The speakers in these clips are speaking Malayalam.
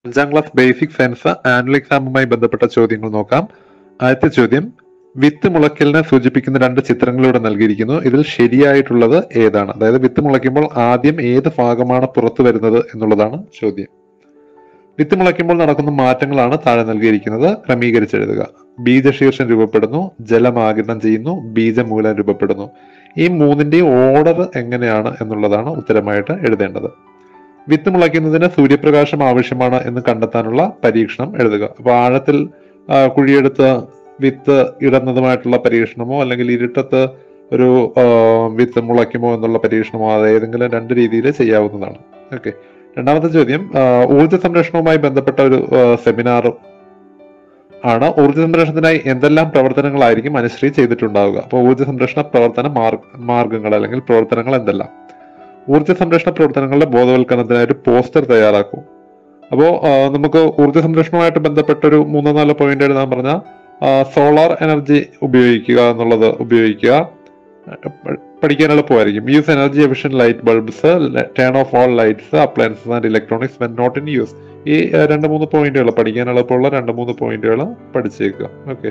അഞ്ചാം ക്ലാസ് ബേസിക് സയൻസ് ആനുവൽ എക്സാമുമായി ബന്ധപ്പെട്ട ചോദ്യങ്ങൾ നോക്കാം ആദ്യത്തെ ചോദ്യം വിത്ത് മുളയ്ക്കലിനെ സൂചിപ്പിക്കുന്ന രണ്ട് ചിത്രങ്ങളിലൂടെ നൽകിയിരിക്കുന്നു ഇതിൽ ശരിയായിട്ടുള്ളത് ഏതാണ് അതായത് വിത്ത് മുളയ്ക്കുമ്പോൾ ആദ്യം ഏത് ഭാഗമാണ് പുറത്തു വരുന്നത് എന്നുള്ളതാണ് ചോദ്യം വിത്ത് മുളയ്ക്കുമ്പോൾ നടക്കുന്ന മാറ്റങ്ങളാണ് താഴെ നൽകിയിരിക്കുന്നത് ക്രമീകരിച്ചെഴുതുക ബീജശീർഷം രൂപപ്പെടുന്നു ജലം ആഗിരണം ചെയ്യുന്നു ബീജമൂലം രൂപപ്പെടുന്നു ഈ മൂന്നിന്റെയും ഓർഡർ എങ്ങനെയാണ് എന്നുള്ളതാണ് ഉത്തരമായിട്ട് എഴുതേണ്ടത് വിത്ത് മുളയ്ക്കുന്നതിന് സൂര്യപ്രകാശം ആവശ്യമാണ് എന്ന് കണ്ടെത്താനുള്ള പരീക്ഷണം എഴുതുക അപ്പൊ ആഴത്തിൽ ആ, കുഴിയെടുത്ത് വിത്ത് ഇടുന്നതുമായിട്ടുള്ള പരീക്ഷണമോ അല്ലെങ്കിൽ ഇരുട്ടത്ത് ഒരു ആ, വിത്ത് മുളയ്ക്കുമോ എന്നുള്ള പരീക്ഷണമോ അത് ഏതെങ്കിലും രണ്ട് രീതിയിൽ ചെയ്യാവുന്നതാണ് ഓക്കെ രണ്ടാമത്തെ ചോദ്യം ആ, ഊർജ്ജ സംരക്ഷണവുമായി ബന്ധപ്പെട്ട ഒരു സെമിനാർ ആണ് ഊർജ്ജ സംരക്ഷണത്തിനായി എന്തെല്ലാം പ്രവർത്തനങ്ങളായിരിക്കും അനുശ്രീ ചെയ്തിട്ടുണ്ടാവുക അപ്പോൾ ഊർജ്ജ സംരക്ഷണ പ്രവർത്തന മാർഗ മാർഗങ്ങൾ അല്ലെങ്കിൽ പ്രവർത്തനങ്ങൾ എന്തെല്ലാം ഊർജ്ജ സംരക്ഷണ പ്രവർത്തനങ്ങളുടെ ബോധവൽക്കരണത്തിനായി ഒരു പോസ്റ്റർ തയ്യാറാക്കൂ അപ്പോൾ നമുക്ക് ഊർജ്ജ സംരക്ഷണവുമായിട്ട് ബന്ധപ്പെട്ട ഒരു മൂന്നോ നാലോ പോയിന്റ് എഴുതാൻ പറഞ്ഞാൽ സോളാർ എനർജി ഉപയോഗിക്കുക എന്നുള്ളത് ഉപയോഗിക്കുക പ- പഠിക്കാൻ എളുപ്പമായിരിക്കും use energy efficient light bulbs turn off all lights appliances and electronics when not in use ഈ ഏഹ്, രണ്ട് മൂന്ന് പോയിന്റുകൾ പഠിക്കാൻ എളുപ്പമുള്ള രണ്ട് മൂന്ന് പോയിന്റുകൾ പഠിച്ചേക്കുക ഓക്കെ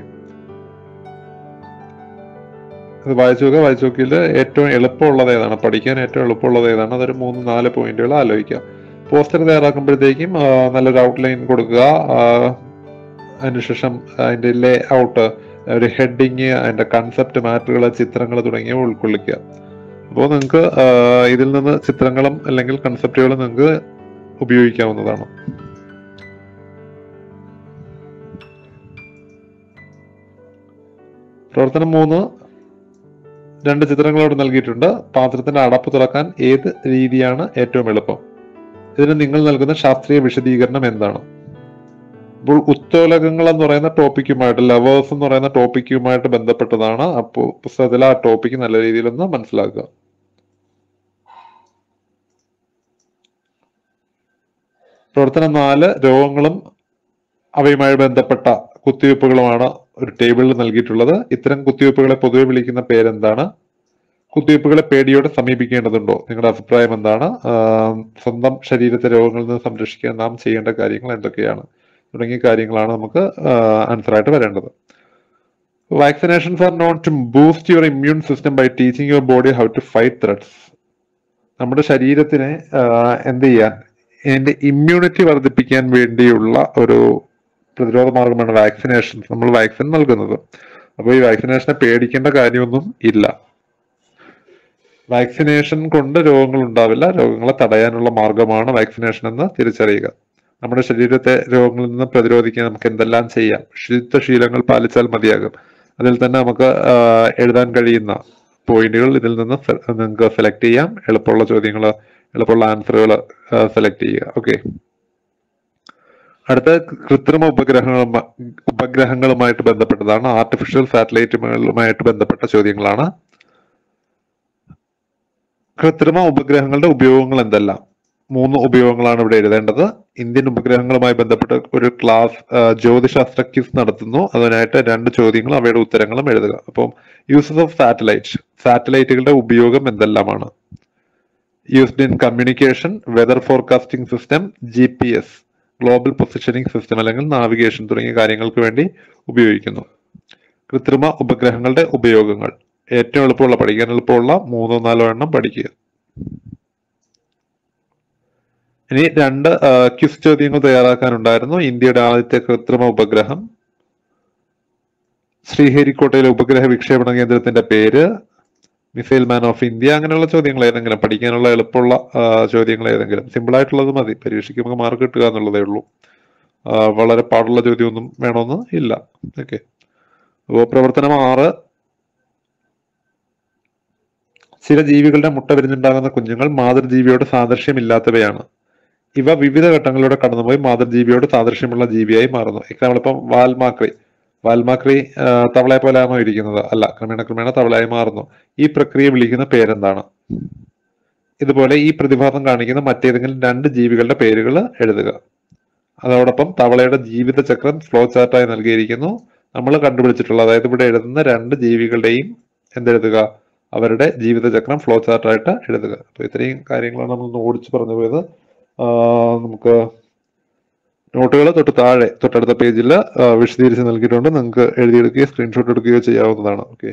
അത് വായിച്ചു നോക്കുക വായിച്ചു നോക്കിയിൽ ഏറ്റവും എളുപ്പമുള്ളത് ഏതാണ് പഠിക്കാൻ ഏറ്റവും എളുപ്പമുള്ളത് ഏതാണ് അതൊരു മൂന്ന് നാല് പോയിന്റുകൾ ആലോചിക്കുക പോസ്റ്റർ തയ്യാറാക്കുമ്പോഴത്തേക്കും ആ, നല്ലൊരു ഔട്ട്ലൈൻ കൊടുക്കുക ആ, അതിനുശേഷം അതിന്റെ ലേ ഔട്ട് ഒരു ഹെഡിങ് അതിന്റെ കൺസെപ്റ്റ് മാറ്ററുകൾ ചിത്രങ്ങൾ തുടങ്ങിയവ ഉൾക്കൊള്ളിക്കുക അപ്പോൾ നിങ്ങൾക്ക് ഇതിൽ നിന്ന് ചിത്രങ്ങളും അല്ലെങ്കിൽ കൺസെപ്റ്റുകളും നിങ്ങൾക്ക് ഉപയോഗിക്കാവുന്നതാണ് പ്രവർത്തനം മൂന്ന് രണ്ട് ചിത്രങ്ങളോട് നൽകിയിട്ടുണ്ട് പാത്രത്തിന്റെ അടപ്പ് തുറക്കാൻ ഏത് രീതിയാണ് ഏറ്റവും എളുപ്പം ഇതിന് നിങ്ങൾ നൽകുന്ന ശാസ്ത്രീയ വിശദീകരണം എന്താണ് അപ്പോൾ ഉത്തോലകങ്ങൾ എന്ന് പറയുന്ന ടോപ്പിക്കുമായിട്ട് ലവേഴ്സ് എന്ന് പറയുന്ന ടോപ്പിക്കുമായിട്ട് ബന്ധപ്പെട്ടതാണ് അപ്പോൾ പുസ്തകത്തിൽ ആ ടോപ്പിക്ക് നല്ല രീതിയിലൊന്ന് മനസ്സിലാക്കുക പ്രവർത്തനം നാല് രോഗങ്ങളും അവയുമായി ബന്ധപ്പെട്ട കുത്തിവയ്പ്പുകളുമാണ് ഒരു ടേബിളിൽ നൽകിയിട്ടുള്ളത് ഇത്തരം കുത്തിവയ്പ്പുകളെ പൊതുവെ വിളിക്കുന്ന പേരെന്താണ് കുത്തിവയ്പ്പുകളെ പേടിയോടെ സമീപിക്കേണ്ടതുണ്ടോ നിങ്ങളുടെ അഭിപ്രായം എന്താണ് ആഹ് സ്വന്തം ശരീരത്തെ രോഗങ്ങളിൽ നിന്ന് സംരക്ഷിക്കാൻ നാം ചെയ്യേണ്ട കാര്യങ്ങൾ എന്തൊക്കെയാണ് തുടങ്ങിയ കാര്യങ്ങളാണ് നമുക്ക് ആൻസർ ആയിട്ട് വരേണ്ടത് vaccinations are not to boost your immune system by teaching your body how to fight threats നമ്മുടെ ശരീരത്തിനെ ആഹ് എന്ത് ചെയ്യാൻ അതിന്റെ ഇമ്മ്യൂണിറ്റി വർദ്ധിപ്പിക്കാൻ വേണ്ടിയുള്ള ഒരു പ്രതിരോധ മാർഗമാണ് വാക്സിനേഷൻ നമ്മൾ വാക്സിൻ നൽകുന്നത് അപ്പോൾ ഈ വാക്സിനേഷനെ പേടിക്കേണ്ട കാര്യമൊന്നും ഇല്ല വാക്സിനേഷൻ കൊണ്ട് രോഗങ്ങൾ ഉണ്ടാവില്ല രോഗങ്ങളെ തടയാനുള്ള മാർഗമാണ് വാക്സിനേഷൻ എന്ന് തിരിച്ചറിയുക നമ്മുടെ ശരീരത്തെ രോഗങ്ങളിൽ നിന്ന് പ്രതിരോധിക്കാൻ നമുക്ക് എന്തെല്ലാം ചെയ്യാം ശുചിത്വശീലങ്ങൾ പാലിച്ചാൽ മതിയാകും അതിൽ തന്നെ നമുക്ക് ആഹ്, എഴുതാൻ കഴിയുന്ന പോയിന്റുകൾ ഇതിൽ നിന്ന് സെ- നിങ്ങൾക്ക് സെലക്ട് ചെയ്യാം എളുപ്പമുള്ള ചോദ്യങ്ങൾ എളുപ്പമുള്ള ആൻസറുകൾ സെലക്ട് ചെയ്യുക ഓക്കെ അടുത്ത കൃത്രിമ ഉപഗ്രഹങ്ങളുമായി ഉപഗ്രഹങ്ങളുമായിട്ട് ബന്ധപ്പെട്ടതാണ് ആർട്ടിഫിഷ്യൽ സാറ്റലൈറ്റുകളുമായിട്ട് ബന്ധപ്പെട്ട ചോദ്യങ്ങളാണ് കൃത്രിമ ഉപഗ്രഹങ്ങളുടെ ഉപയോഗങ്ങൾ എന്തെല്ലാം മൂന്ന് ഉപയോഗങ്ങളാണ് ഇവിടെ എഴുതേണ്ടത് ഇന്ത്യൻ ഉപഗ്രഹങ്ങളുമായി ബന്ധപ്പെട്ട് ഒരു ക്ലാസ് ആ, ജ്യോതിശാസ്ത്ര ക്വിസ് നടത്തുന്നു അതിനായിട്ട് രണ്ട് ചോദ്യങ്ങളും അവയുടെ ഉത്തരങ്ങളും എഴുതുക അപ്പം യൂസസ് ഓഫ് സാറ്റലൈറ്റ് സാറ്റലൈറ്റുകളുടെ ഉപയോഗം എന്തെല്ലാമാണ് used in communication weather forecasting system G P S global positioning system അല്ലെങ്കിൽ നാവിഗേഷൻ തുടങ്ങിയ കാര്യങ്ങൾക്ക് വേണ്ടി ഉപയോഗിക്കുന്നു കൃത്രിമ ഉപഗ്രഹങ്ങളുടെ ഉപയോഗങ്ങൾ ഏറ്റവും എളുപ്പമുള്ള പഠിക്കാൻ എളുപ്പമുള്ള മൂന്നോ നാലോ എണ്ണം പഠിക്കുക ഇനി രണ്ട് ക്വിസ് ചോദ്യങ്ങൾ തയ്യാറാക്കാനുണ്ടായിരുന്നു ഇന്ത്യയുടെ ആദ്യത്തെ കൃത്രിമ ഉപഗ്രഹം ശ്രീഹരിക്കോട്ടയിലെ ഉപഗ്രഹ വിക്ഷേപണ കേന്ദ്രത്തിന്റെ പേര് മിസൈൽ മാൻ ഓഫ് ഇന്ത്യ അങ്ങനെയുള്ള ചോദ്യങ്ങൾ ഏതെങ്കിലും പഠിക്കാനുള്ള എളുപ്പമുള്ള ആ, ചോദ്യങ്ങൾ ഏതെങ്കിലും സിമ്പിൾ ആയിട്ടുള്ളത് മതി പരീക്ഷയ്ക്ക് നമുക്ക് മാർക്ക് കിട്ടുക എന്നുള്ളതേ ഉള്ളൂ ആ, വളരെ പാടുള്ള ചോദ്യമൊന്നും വേണമെന്ന് ഇല്ല ഓക്കെ അപ്പോൾ പ്രവർത്തനം ആറ് ചില ജീവികളുടെ മുട്ട വിരിഞ്ഞുണ്ടാകുന്ന കുഞ്ഞുങ്ങൾ മാതൃജീവിയോട് സാദൃശ്യമില്ലാത്തവയാണ് ഇവ വിവിധ ഘട്ടങ്ങളിലൂടെ കടന്നുപോയി മാതൃജീവിയോട് സാദൃശ്യമുള്ള ജീവിയായി മാറുന്നു എക്സാമ്പിൾ ഇപ്പം വാൽമാക്രി വാൽമാക്രി ആ, തവളയെ പോലെയാണോ ഇരിക്കുന്നത് അല്ല ക്രമേണ ക്രമേണ തവളയായി മാറുന്നു ഈ പ്രക്രിയ വിളിക്കുന്ന പേരെന്താണ് ഇതുപോലെ ഈ പ്രതിഭാസം കാണിക്കുന്ന മറ്റേതെങ്കിലും രണ്ട് ജീവികളുടെ പേരുകൾ എഴുതുക അതോടൊപ്പം തവളയുടെ ജീവിതചക്രം ഫ്ലോ ചാർട്ടായി നൽകിയിരിക്കുന്നു നമ്മൾ കണ്ടുപിടിച്ചിട്ടുള്ള അതായത് ഇവിടെ എഴുതുന്ന രണ്ട് ജീവികളുടെയും എന്തെഴുതുക അവരുടെ ജീവിതചക്രം ഫ്ലോ ചാർട്ടായിട്ട് എഴുതുക അപ്പൊ ഇത്രയും കാര്യങ്ങളാണ് നമ്മൾ ഓടിച്ച് പറഞ്ഞു പോയത് ആ, നമുക്ക് നോട്ടുകൾ തൊട്ട് താഴെ തൊട്ടടുത്ത പേജിൽ വിശദീകരിച്ച് നൽകിയിട്ടുണ്ട് നിങ്ങൾക്ക് എഴുതിയെടുക്കുകയോ സ്ക്രീൻഷോട്ട് എടുക്കുകയോ ചെയ്യാവുന്നതാണ് ഓക്കെ